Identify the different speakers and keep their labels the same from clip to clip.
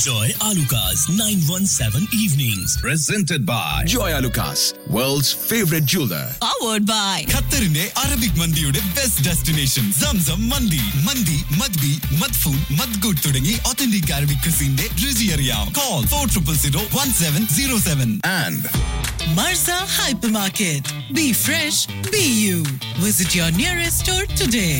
Speaker 1: Enjoy Alucard's 917 evenings.
Speaker 2: Presented by Joy Lucas, world's favorite jeweler.
Speaker 3: powered by
Speaker 4: ഖത്തറിന്റെ Arabic മന്തിയുടെ best destination Zamzam മന്തി മന്തി മദ്ബി മദ്ഫൂൺ മദ്ഗുഡ് തുടങ്ങി ഒത്തന്റിക് അറബിക് ക്രിസിന്റെ രുചി അറിയാം call four triple zero one seven zero seven
Speaker 2: And
Speaker 3: Marza Hypermarket. Be fresh, be you. Visit your nearest store today.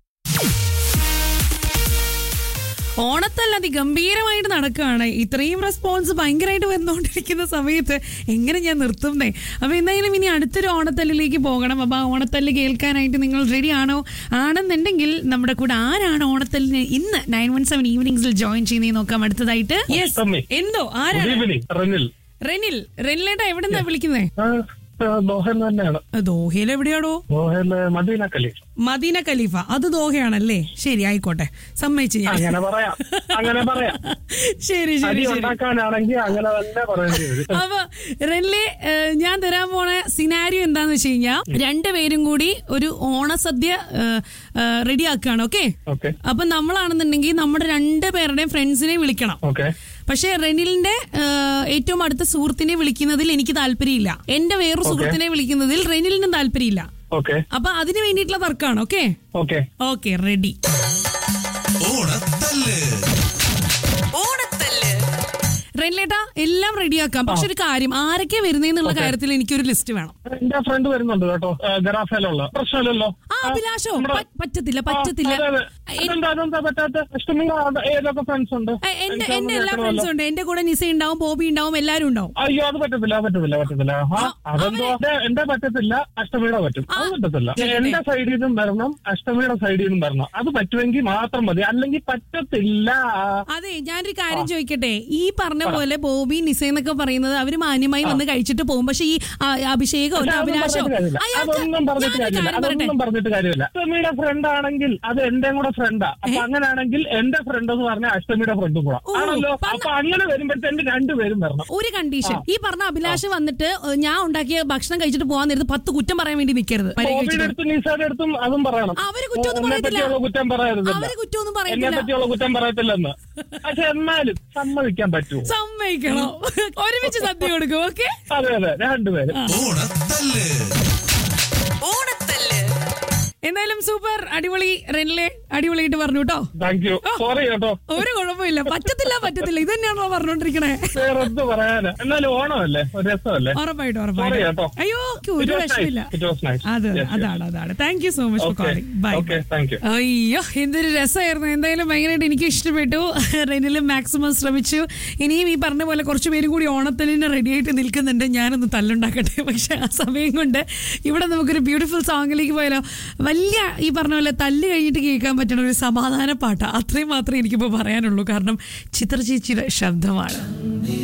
Speaker 5: ഓണത്തല്ല അതിഗംഭീരമായിട്ട് നടക്കുകയാണ് ഇത്രയും റെസ്പോൺസ് ഭയങ്കരമായിട്ട് വന്നുകൊണ്ടിരിക്കുന്ന സമയത്ത് എങ്ങനെ ഞാൻ നിർത്തുന്നേ അപ്പൊ എന്തായാലും ഇനി അടുത്തൊരു ഓണത്തല്ലിലേക്ക് പോകണം അപ്പൊ ആ ഓണത്തല്ല് കേൾക്കാനായിട്ട് നിങ്ങൾ റെഡി ആണോ ആണെന്നുണ്ടെങ്കിൽ നമ്മുടെ കൂടെ ആരാണ് ഓണത്തല്ലിന് ഇന്ന് നയൻ വൺ സെവൻ ഈവനിങ്സിൽ ജോയിൻ ചെയ്യുന്നത് നോക്കാം അടുത്തതായിട്ട് യെസ്
Speaker 6: അഷ്ടമി.
Speaker 5: എന്തോ
Speaker 6: ഗുഡ്
Speaker 5: ആരാണ്
Speaker 6: ഈവനിങ് റനിൽ
Speaker 5: റെനിൽ റെനിലേട്ടാ എവിടെന്നാ വിളിക്കുന്നേ
Speaker 6: ആ, ആ, ദോഹൻ തന്നെയാണ്
Speaker 5: ദോഹയിൽ എവിടെയാണോ
Speaker 6: ദോഹൻ മദീന കലീഫ്
Speaker 5: മദീന ഖലീഫ അത് ദോഹയാണല്ലേ ശരി ആയിക്കോട്ടെ സമ്മതിച്ചു ഞാൻ
Speaker 6: അങ്ങനെ പറയാം അങ്ങനെ പറയാം
Speaker 5: ശരി
Speaker 6: അരി
Speaker 5: ശരി ശരി
Speaker 6: ഉണ്ടാക്കാനാണെങ്കിൽ അങ്ങനെ തന്നെ പറയേണ്ടി വരും
Speaker 5: അപ്പൊ റെൻലി ഏഹ്, ഞാൻ തരാൻ പോണ സിനാരിയോ എന്താന്ന് വെച്ച് കഴിഞ്ഞാൽ രണ്ടുപേരും കൂടി ഒരു ഓണസദ്യ റെഡി ആക്കുകയാണ് ഓക്കെ
Speaker 6: ഓക്കെ
Speaker 5: അപ്പൊ നമ്മളാണെന്നുണ്ടെങ്കിൽ നമ്മുടെ രണ്ട് പേരുടെയും ഫ്രണ്ട്സിനെ വിളിക്കണം
Speaker 6: ഓക്കെ
Speaker 5: പക്ഷെ റെനിലിന്റെ ഏഹ്, ഏറ്റവും അടുത്ത സുഹൃത്തിനെ വിളിക്കുന്നതിൽ എനിക്ക് താല്പര്യമില്ല എന്റെ വേറൊരു സുഹൃത്തിനെ വിളിക്കുന്നതിൽ റെനിലിനും താല്പര്യമില്ല
Speaker 6: ഓക്കെ
Speaker 5: അപ്പൊ അതിന് വേണ്ടിയിട്ടുള്ള തർക്കമാണ് ഓക്കെ
Speaker 6: ഓക്കെ
Speaker 5: ഓക്കെ റെഡി
Speaker 4: ഓണത്തല്ല്
Speaker 3: ഓണത്തല്ല്
Speaker 5: റെനിലേട്ടാ എല്ലാം റെഡിയാക്കാം പക്ഷെ ഒരു കാര്യം ആരൊക്കെ വരുന്നേന്നുള്ള കാര്യത്തിൽ എനിക്കൊരു ലിസ്റ്റ് വേണം
Speaker 6: എന്റെ ഫ്രണ്ട് വരുന്നുണ്ട് കേട്ടോ ആ, ഗറാഫേലുള്ള പ്രശ്നമില്ലല്ലോ
Speaker 5: ആ അഭിലാഷോ
Speaker 6: നമ്മുടെ-
Speaker 5: പ- പറ്റത്തില്ല
Speaker 6: ആ,
Speaker 5: പറ്റത്തില്ല
Speaker 6: അതെ, അതെ.
Speaker 5: എൻ-
Speaker 6: അതെന്താ അതെന്താ പറ്റാത്ത ഇഷ്ടമില്ല ഏതൊക്കെ ഫ്രണ്ട്സ് ഉണ്ട്
Speaker 5: എ- എന്റെ
Speaker 6: എനിക്കതൊന്ന്
Speaker 5: എന്റെ എല്ലാ
Speaker 6: കേൾക്കണമല്ലോ.
Speaker 5: ഫ്രണ്ട്സും ഉണ്ട് എന്റെ കൂടെ നിസ ഉണ്ടാവും ബോബി ഉണ്ടാവും എല്ലാരും ഉണ്ടാവും
Speaker 6: അയ്യോ അത് പറ്റത്തില്ല അത് പറ്റത്തില്ല പറ്റത്തില്ല ആ, അതെന്തോ എന്റെ- എന്റെ പറ്റത്തില്ല അഷ്ടമിയുടെ പറ്റും അത് പറ്റത്തില്ല എന്റെ സൈഡിൽ നിന്നും വരണം അഷ്ടമിയുടെ സൈഡിൽ നിന്നും വരണം അത് പറ്റുമെങ്കിൽ മാത്രം മതി അല്ലെങ്കിൽ പറ്റത്തില്ല
Speaker 5: അതെ ഞാനൊരു കാര്യം ചോദിക്കട്ടെ ഈ പറഞ്ഞ പോലെ ബോബി നിസ എന്നൊക്കെ പറയുന്നത് അവര് മാന്യമായി വന്ന് കഴിച്ചിട്ട് പോകും പക്ഷെ ഈ ആ, അഭിഷേകോ
Speaker 6: പക്ഷെ അതൊന്നും
Speaker 5: അഭിലാഷോ
Speaker 6: പറഞ്ഞിട്ട് കാര്യമില്ല.
Speaker 5: അയാൾക്ക്
Speaker 6: അതൊന്നും പറഞ്ഞിട്ട്
Speaker 5: ഞാനൊരു
Speaker 6: കാര്യമില്ല
Speaker 5: കാര്യം പറയട്ടെ
Speaker 6: അതൊന്നും പറഞ്ഞിട്ട് കാര്യമില്ല അഷ്ടമിയുടെ ഫ്രണ്ട് ആണെങ്കിൽ അത് എന്റെ കൂടെ ഫ്രണ്ടാ അപ്പൊ അങ്ങനെയാണെങ്കിൽ എന്റെ ഫ്രണ്ട് എന്ന് പറഞ്ഞാൽ അഷ്ടമിയുടെ ഫ്രണ്ടും കൂടെ
Speaker 5: ഓ,
Speaker 6: ആണല്ലോ
Speaker 5: പറഞ്ഞ-
Speaker 6: അപ്പൊ അങ്ങനെ വരുമ്പോഴത്തേക്ക് രണ്ടുപേരും വരണം
Speaker 5: ഒരു കണ്ടീഷൻ ഈ പറഞ്ഞ അഭിലാഷ് വന്നിട്ട് ഏഹ്, ഞാൻ ഉണ്ടാക്കിയ ഭക്ഷണം കഴിച്ചിട്ട് പോകാൻ നേരത്ത് പത്ത് കുറ്റം പറയാൻ വേണ്ടി നിൽക്കരുത് മര്യാദയ്ക്ക്
Speaker 6: ബോബിയുടെ
Speaker 5: കഴിച്ചിട്ട്
Speaker 6: അടുത്തും നിസാന്റെ അടുത്തും അതും പറയണം
Speaker 5: അവര് കുറ്റമൊന്നും
Speaker 6: എന്നെ
Speaker 5: പറയത്തില്ല.
Speaker 6: പറ്റിയുള്ള കുറ്റം പറയരുത്
Speaker 5: അവര് കുറ്റമൊന്നും
Speaker 6: എന്നെ
Speaker 5: പറയത്തില്ല
Speaker 6: പറ്റിയുള്ള കുറ്റം പറയത്തില്ലെന്ന് പക്ഷെ എന്നാലും സമ്മതിക്കാൻ പറ്റുമോ
Speaker 5: സമ്മതിക്കണം ഒരുമിച്ച് സദ്യ കൊടുക്കും ഓക്കെ
Speaker 6: അതെ അതെ രണ്ടുപേരും
Speaker 4: ഓണത്തല്ല്
Speaker 3: ഓണത്തല്ല്
Speaker 5: എന്തായാലും സൂപ്പർ അടിപൊളി റെനിലെ അടിപൊളിയായിട്ട് പറഞ്ഞു കേട്ടോ
Speaker 6: താങ്ക് യു സോറി കേട്ടോ
Speaker 5: ഒരു കുഴപ്പമില്ല പറ്റത്തില്ല പറ്റത്തില്ല ഇത് തന്നെയാണോ പറഞ്ഞോണ്ടിരിക്കണേ
Speaker 6: വേറെ എന്ത് പറയാനാ എന്നാലും ഓണമല്ലേ ഒരു രസമല്ലേ
Speaker 5: ഉറപ്പായിട്ടും
Speaker 6: Sorry
Speaker 5: ഉറപ്പായിട്ടും
Speaker 6: കേട്ടോ.
Speaker 5: അയ്യോ എനിക്ക്
Speaker 6: It
Speaker 5: ഒരു
Speaker 6: was
Speaker 5: വിഷമില്ല
Speaker 6: nice. It was nice.
Speaker 5: അത്
Speaker 6: Yes, yes.
Speaker 5: അതാണ് അതാണ് thank you so much for
Speaker 6: Okay.
Speaker 5: Calling bye
Speaker 6: Okay, thank you.
Speaker 5: അയ്യോ എന്തൊരു രസമായിരുന്നു എന്തായാലും ഭയങ്കരമായിട്ട് എനിക്ക് ഇഷ്ടപ്പെട്ടു റെനിലും മാക്സിമം ശ്രമിച്ചു ഇനിയും ഈ പറഞ്ഞ പോലെ കുറച്ച് പേരും കൂടി ഓണത്തലിന് റെഡി ആയിട്ട് നിൽക്കുന്നുണ്ട് ഞാനൊന്ന് തല്ലുണ്ടാക്കട്ടെ പക്ഷെ ആ സമയം കൊണ്ട് ഇവിടെ നമുക്കൊരു ബ്യൂട്ടിഫുൾ സോങ്ങിലേക്ക് പോയാലോ വലിയ ഈ പറഞ്ഞ പോലെ തല്ല് കഴിഞ്ഞിട്ട് കേൾക്കാൻ പറ്റുന്ന ഒരു സമാധാന പാട്ടാ അത്രയും മാത്രമേ എനിക്കിപ്പോൾ പറയാനുള്ളൂ കാരണം ചിത്രചേച്ചിയുടെ ശബ്ദമാണ്